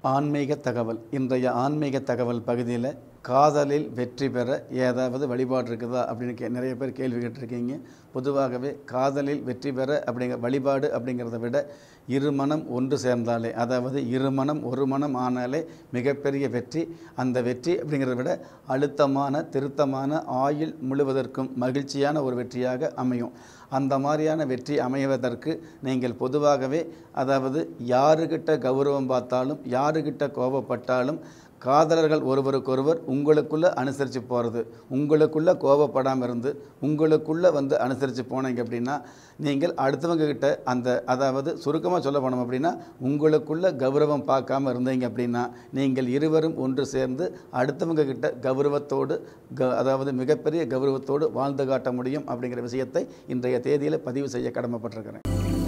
ஆன்மீக தகவல் இன்றைய ஆன்மீக தகவல் பகுதியில் காதலில் வெற்றி பெற ஏதாவது வழிபாடு இருக்குதா அப்படின்னு கே நிறைய பேர் கேள்வி கேட்டிருக்கீங்க பொதுவாகவே காதலில் வெற்றி பெற அப்படிங்கிற வழிபாடு அப்படிங்கிறத விட இருமனம் ஒன்று சேர்ந்தாலே அதாவது இருமனம் ஒரு மனம் ஆனாலே மிகப்பெரிய வெற்றி அந்த வெற்றி அப்படிங்கிறத விட அழுத்தமான திருத்தமான ஆயுள் முழுவதற்கும் மகிழ்ச்சியான ஒரு வெற்றியாக அமையும் அந்த மாதிரியான வெற்றி அமைவதற்கு நீங்கள் பொதுவாகவே அதாவது யாருக்கிட்ட கௌரவம் பார்த்தாலும் யாருக்கிட்ட கோபப்பட்டாலும் காதலர்கள் ஒருவருக்கொருவர் உங்களுக்குள்ளே அனுசரித்து போகிறது உங்களுக்குள்ளே கோபப்படாமல் இருந்து உங்களுக்குள்ளே வந்து அனுசரித்து போனீங்க அப்படின்னா நீங்கள் அடுத்தவங்க கிட்ட அந்த அதாவது சுருக்கமாக சொல்ல போனோம் அப்படின்னா உங்களுக்குள்ள கௌரவம் பார்க்காம இருந்தீங்க அப்படின்னா நீங்கள் இருவரும் ஒன்று சேர்ந்து அடுத்தவங்க கிட்ட கௌரவத்தோடு க அதாவது மிகப்பெரிய கௌரவத்தோடு வாழ்ந்து காட்ட முடியும் அப்படிங்கிற விஷயத்தை இன்றைய தேதியில் பதிவு செய்ய கடமைப்பட்டிருக்கிறேன்